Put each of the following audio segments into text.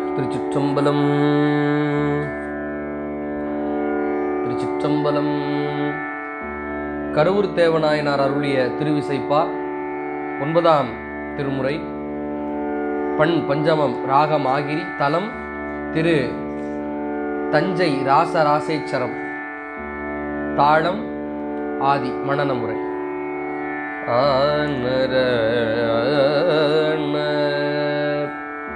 திருச்சிற்றம்பலம் திருச்சிற்றம்பலம் கருவூர் தேவநாயனார் அருளிய திருவிசைப்பா ஒன்பதாம் திருமுறை பண் பஞ்சமம் ராகம் ஆகிரி தலம் திரு தஞ்சை ராசராசேச்சரம் தாளம் ஆதி மணனமுறை ஆனர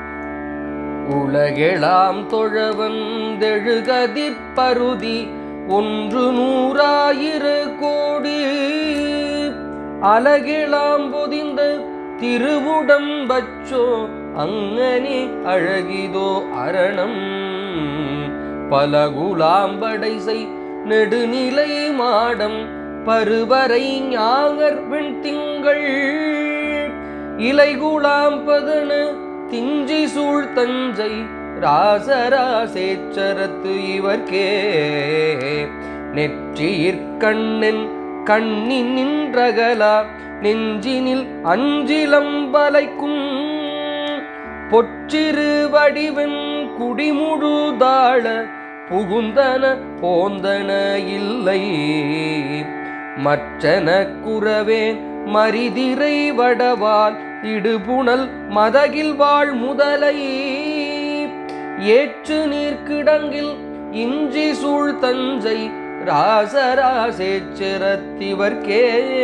உலகெலாம் தொழவந்தெழுகதிர் பருதி ஒன்று நூறாயிர கோடி அலகெலாம் பொதிந்த திருவுடம்பச்சோ அங்கனே அழகிதோ அரணம் பலகுலாம்படைசை நெடுநிலை மாடம் பருவரை ஞாகர் வெண் திங்கள் இலைகுலாம்பதன திஞ்சி சூழ் தஞ்சை ராசராசேச்சரத்து இவர்க்கே நெற்றியிற்கண்ணன் கண்ணி நின்றகலா நெஞ்சினில் அஞ்சிலம்பலைக்கும் பொற்றிரு வடிவன் குடிமுழுதாள புகுந்தன போந்தன இல்லை மற்றன குறவேன் மரிதிரை வடவால் இடுபுணல் மதகில் வாழ் முதலை ஏற்று நீர்க்கிடங்கில் இஞ்சி சூழ் தஞ்சை ராசராசேச்சிரத்திவர்க்கே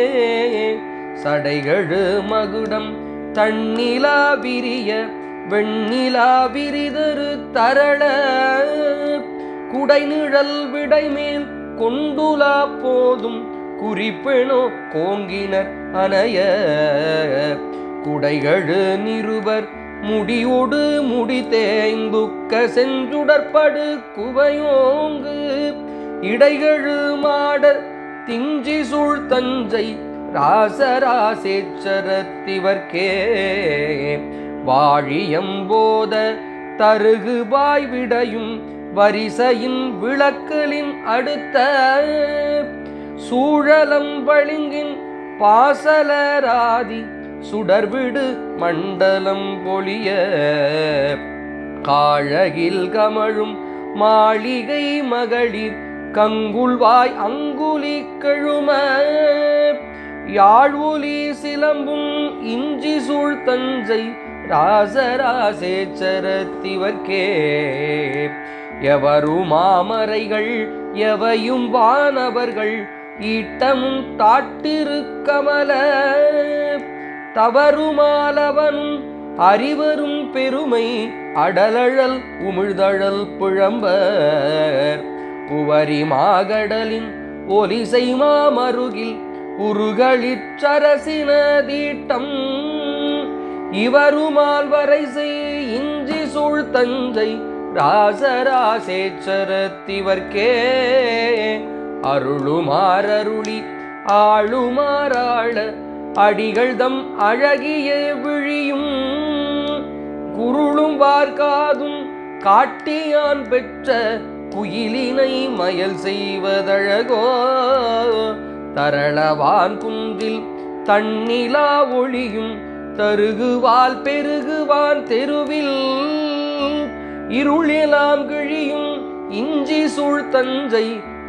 சடைகழு மகுடம் தன்னிலா விரிய வெண்ணிலா விரிதரு தரள குடைநிழல் விடைமேல் கொண்டுலா போதும் குறிப்பெனோ கோங்கினர் அணைய குடைகழு நிருபர் முடியோடு முடி தேய்ந்துக்க செஞ்சுடற்படு குவையோங்கு இடைகழு மாடர் திஞ்சி சூழ் தஞ்சை ராசராசேச்சரத்திவர்க்கே வாழியம்போத தருகுபாய் விடையும் வரிசையின் விளக்கலின் அடுத்த சூழலம் பளிங்கின் பாசலராதி சுடர்விடு மண்டலம் பொழிய காழகில் கமழும் மாளிகை மகளிர் கங்குள்வாய் அங்குலி கழும யாழ்வுலி சிலம்பும் இஞ்சி சூழ் தஞ்சை ராசராசேச்சரத்திவர்க்கே எவரும் மாமரைகள் எவையும் வானவர்கள் ஈட்டமும் தாட்டிரு கமல தவறுமாலவனும் அறிவரும் பெருமை அடலழல் உமிழ்தழல் புழம்பர் புவரி மாகடலின் ஒலிசை மாமருகில் உருகளிற்றரசின தீட்டம் இவருமால் வரைசை இஞ்சி சூழ் தஞ்சை ராசராசேச்சரத்திவர்க்கே அருளுமாறருளி ஆளுமாறாள அடிகள் தம் அழகிய விழியும் குருளும் வார்காதும் காட்டியான் பெற்ற குயிலினை மயல் செய்வதழகோ தரளவான் குன்றில் தன்னிலா ஒளியும் தருகுவால் பெருகுவான் தெருவில் இருளெலாம் கிழியும் இஞ்சி சூழ் தஞ்சை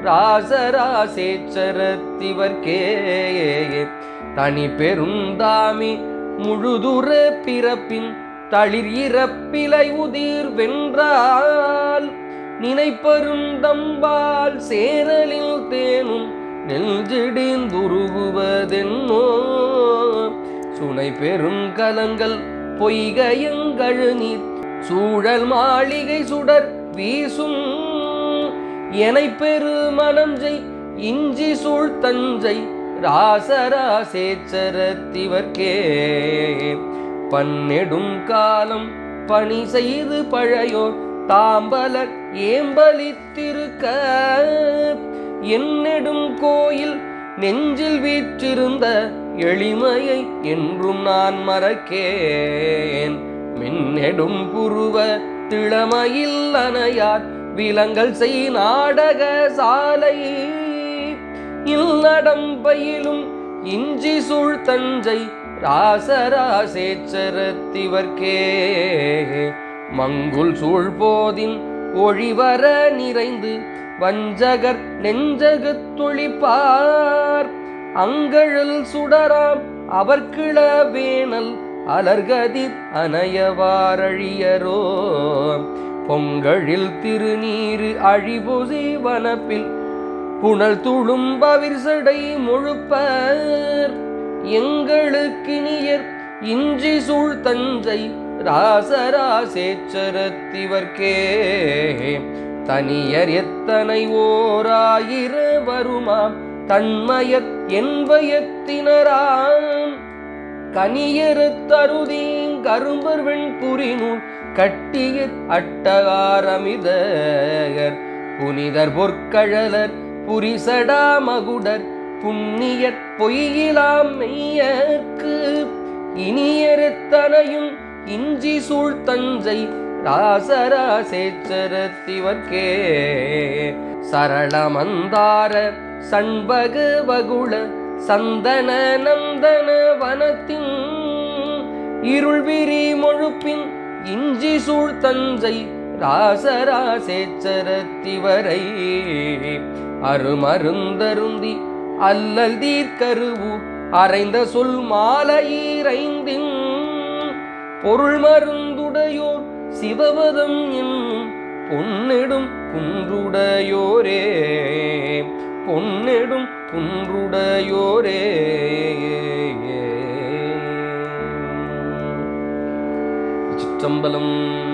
ராசராசேச்சரத்திவர்க்கே தனி பெருந்தாமி முழுதுற பிறப்பின் தளிர் இறப்பிலை உதிர் வென்றால் நினைப்பருந்தம்பால் சேரலில் தேனும் நெஞ்சிடிந்துருகுவதென்னோ சுனை பெரும் கலங்கள் பொய்கையங்கழுநீர் சூழல் மாளிகை சுடர் வீசும் எனை பெரு மனஞ்சை இஞ்சி சூழ் தஞ்சை ராசராசேச்சரத்திவர்க்கே பன்னெடும் காலம் பணி செய்து பழையோர் தாம்பலர் ஏம்பலித்திருக்க என்னெடும் கோயில் நெஞ்சில் வீற்றிருந்த எளிமையை என்றும் நான் மறக்கேன் மின்னெடும் புருவ திளமையில் அணையார் விலங்கல் செய் நாடக சாலை இல்லடம் பயிலும் இஞ்சி சூழ் தஞ்சை ராசராசேச்சரத்திவர்க்கே மங்குல் சூழ்போதின் ஒழிவர நிறைந்து வஞ்சகர் நெஞ்சகத் தொழிப்பார் அங்கழல் சுடராம் அவர்கிள வேனல் அலர்கதிர் அணையவாரழியரோ பொங்கழில் திருநீரு அழிபொசி வனப்பில் புனல் துளும்பவிர் சடை முழுப்பர் எங்களுக்கு நீயர் இஞ்சி சூழ் தஞ்சை ராசராசேச்சரத்திவர்க்கே தனியர் எத்தனை ஓராயிர வருமாம் தன்மயத் என்பயத்தினராம் கனியரு தருதீங் கரும்பர் வெண்புரிநூல் கட்டிய அட்டகாரமிதர் புனிதர் பொற்கழலர் புரிசடா மகுடர் புண்ணியற் பொய்யிலாம் மெய்யர்க்கு இனியறுத்தனையும் இஞ்சி சூழ் தஞ்சை ராசராசேச்சரத்திவர்க்கே சரளமந்தார சண்பக வகுள சந்தன நந்தன வனத்தின் இருள்விரி மொழுப்பின் இஞ்சி சூழ் தஞ்சை ராசராசேச்சரத்திவரை அருமருந்தருந்தி அல்லல் தீர்க்கருவூர் அரைந்த சொல் மாலையீரைந்தின் பொருள் மருந்துடையோர் சிவவதம் என்னும் பொன்னெடும் குன்றுடையோரே பொன்னெடும் குன்றுடையோரே சிற்றம்பலம்